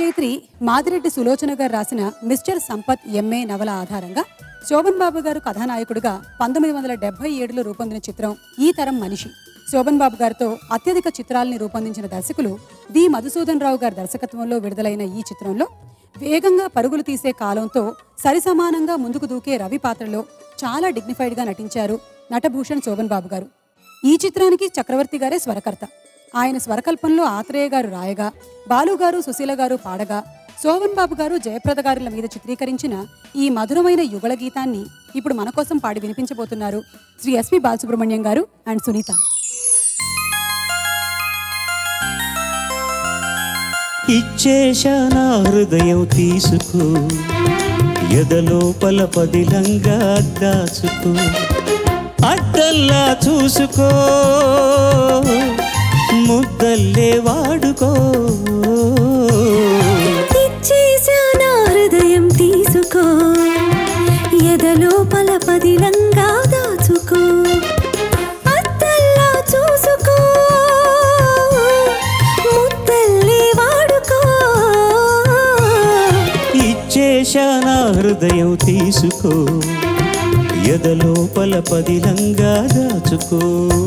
రచయిత్రి మాదిరెడ్డి సులోచన గారు రాసిన మిస్టర్ సంపత్ ఎంఏ నవల ఆధారంగా శోభన్ బాబు గారు కథానాయకుడిగా పంతొమ్మిది వందల డెబ్బై ఏడులో రూపొందిన చిత్రం ఈ తరం మనిషి శోభన్ బాబు గారితో అత్యధిక చిత్రాల్ని రూపొందించిన దర్శకులు వి మధుసూదన్ రావు గారి దర్శకత్వంలో విడుదలైన ఈ చిత్రంలో వేగంగా పరుగులు తీసే కాలంతో సరిసమానంగా ముందుకు దూకే రవి పాత్రలో చాలా డిగ్నిఫైడ్గా నటించారు నటభూషణ్ శోభన్ బాబు గారు ఈ చిత్రానికి చక్రవర్తి గారే స్వరకర్త ఆయన స్వరకల్పంలో ఆత్రేయ గారు రాయగా బాలు గారు సుశీల గారు పాడగా శోభన్ బాబు గారు జయప్రద గారుల మీద చిత్రీకరించిన ఈ మధురమైన యుగళ గీతాన్ని ఇప్పుడు మన కోసం పాడి వినిపించబోతున్నారు శ్రీ ఎస్పి బాలసుబ్రహ్మణ్యం గారు అండ్ సునీత ఇచ్చేశా నా హృదయం తీసుకో ఎదలోపల పదిలంగా దాచుకో అడ్డల్లా చూసుకో ముద్దల్లే వాడుకో ఇచ్చేసా నా హృదయం తీసుకో ఎదలోపల పదిలంగా దాచుకో అద్దల్లా చూసుకో ముద్దల్లే వాడుకో ఇచ్చేశా నా హృదయం తీసుకో ఎదలోపల పదిలంగా దాచుకో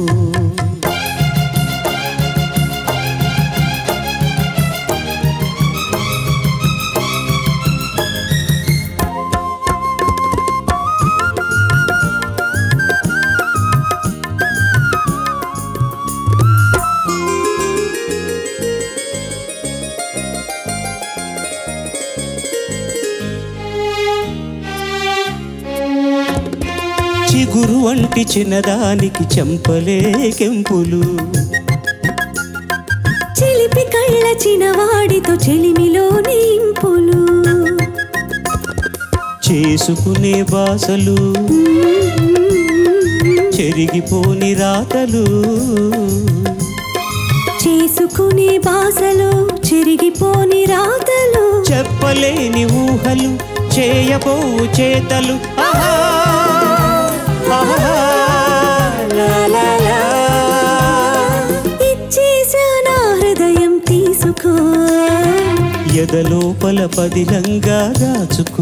చిగురు వంటి చిన్నదానికి చెంపలే కెంపులు చిలిపి కళ్ళ చినవాడితో చెలిమిలో నింపులు చేసుకునే బాసలు చెరిగిపోని రాతలు చేసుకునే బాసలు చెరిగిపోని రాతలు చెప్పలేని ఊహలు చేయబోవు చేతలు ఆహా! ఆహా! లా, లా, లా. ఇచ్చేసా నా హృదయం తీసుకో ఎదలోపల పదిలంగా దాచుకో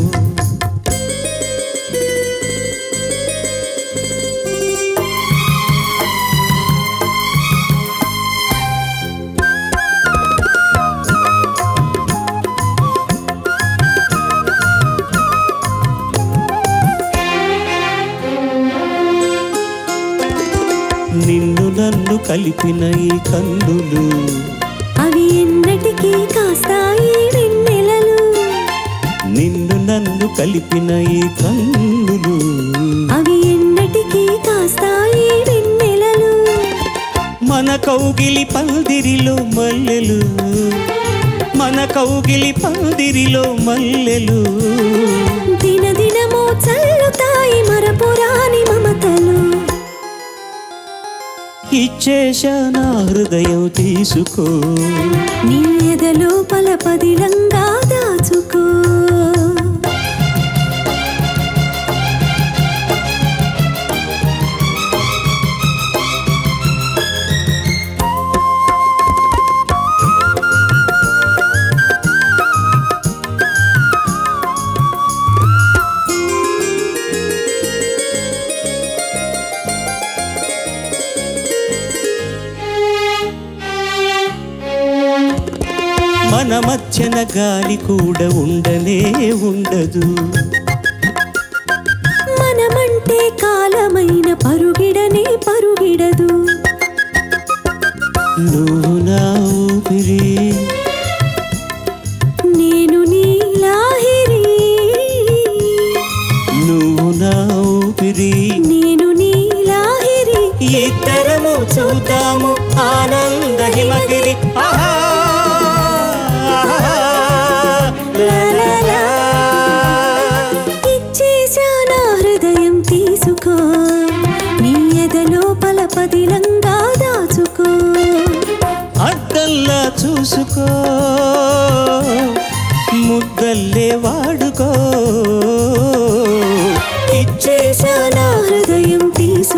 నిన్ను నన్ను కలిపిన ఈ కన్నులు అవి ఎన్నటికీ కాస్తాయి వెన్నెలలు నిన్ను నన్ను కలిపిన ఈ కన్నులు అవి ఎన్నటికీ కాస్తాయి వెన్నెలలు మన కౌగిలి పందిరిలో మల్లెలు మన కౌగిలి పందిరిలో మల్లెలు దినదినమో చల్లుతాయి మరపురాని మమతలు ఇచ్చేశా నా హృదయం తీసుకో నీ ఎదలో పలపదిలంగా దాచుకో మన మధ్యన గాలి కూడా ఉండనే ఉండదు మనమంటే కాలమైన పరుగిడనే పరుగిడదు నువ్వు నా ఊపిరి నేను నీలాహిరి నువ్వు నా ఊపిరి నేను నీలాహిరి ఇద్దరము చూద్దాము ఆనంద హిమగిరి ఆహా! ఆహా! లా, లా, లా. ఇచ్చేసా నా హృదయం తీసుకో నీ ఎదలో పలపదిలంగా దాచుకో అద్దల్లా చూసుకో ముద్దల్లే వాడుకో ఇచ్చేసా నా హృదయం తీసుకో